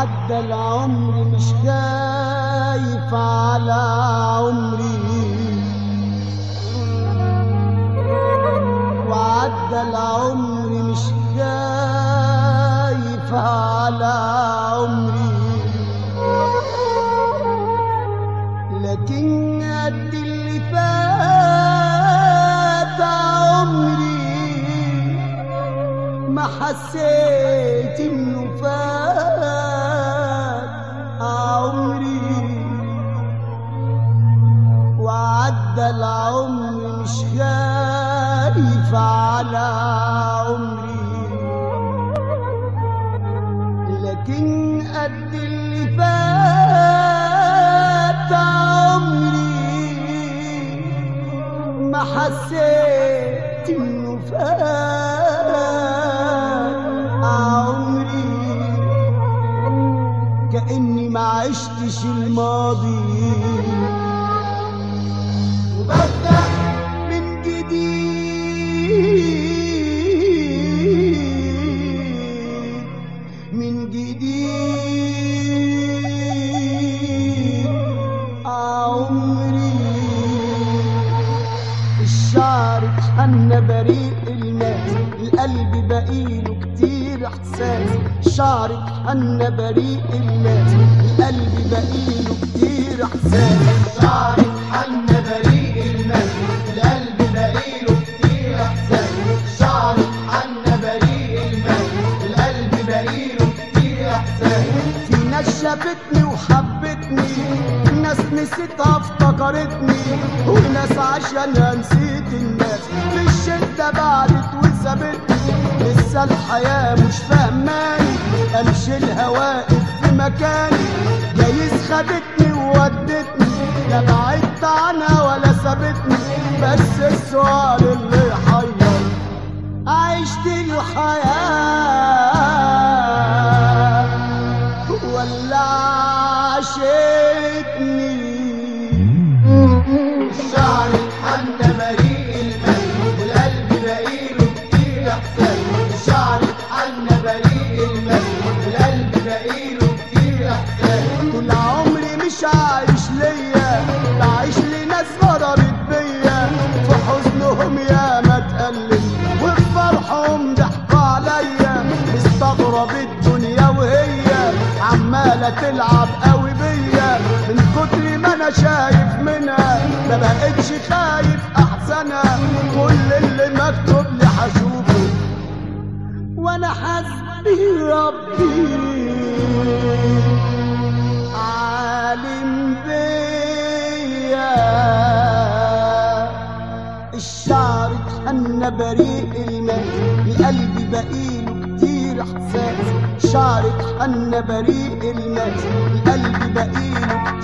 وعدى العمر مش خايف على عمري وعدى العمر مش خايف على عمري لكن قد اللي فات عمري ما حسيت انه فات عمري وعدى العمر مش خايف على عمري لكن قد اللي فات عمري ما حسيت انه فات عمري كأني ما عشتش الماضي وببدأ من جديد من جديد عمري الشعر اتحنى بريء الماس القلب بقيله كتير احساس الشعر اتحنى بريء الماس القلب بقيله كتير احساس شعر اتحنى بريء الماء القلب بقيله كتير احساس شعر اتحنى بريء الماء القلب بقيله كتير احساس في ناس شافتني وحبتني ناس نسيتها افتكرتني وناس عشانها نسيت الناس في الشدة بعدت وسابتني لسه الحياة مش فهماني امشي لها واقف في مكاني جايز خدتني وودتني لا بعدت عنها ولا سابتني بس السؤال اللي حير عشت الحياة ولا عشتني شعر اتحنى بريء الماء القلب بقيله كتير احساس شعر اتحنى بريء الماء القلب بقيله كتير احساس طول عمري مش عايش ليا بعيش لناس غدرت بيا في حزنهم يا ما اتألم وفي فرحهم ضحكوا عليا مستغرب الدنيا وهي عمالة تلعب قوي بيا من كتر ما انا شايف منها ما بقتش خايف احزنها كل اللي مكتوب لي هشوفه وانا حسبي ربي عالم بيا الشعر اتحنى بريء الماء القلب بقيله كتير احساس الشعر اتحنى بريء الماء القلب بقيله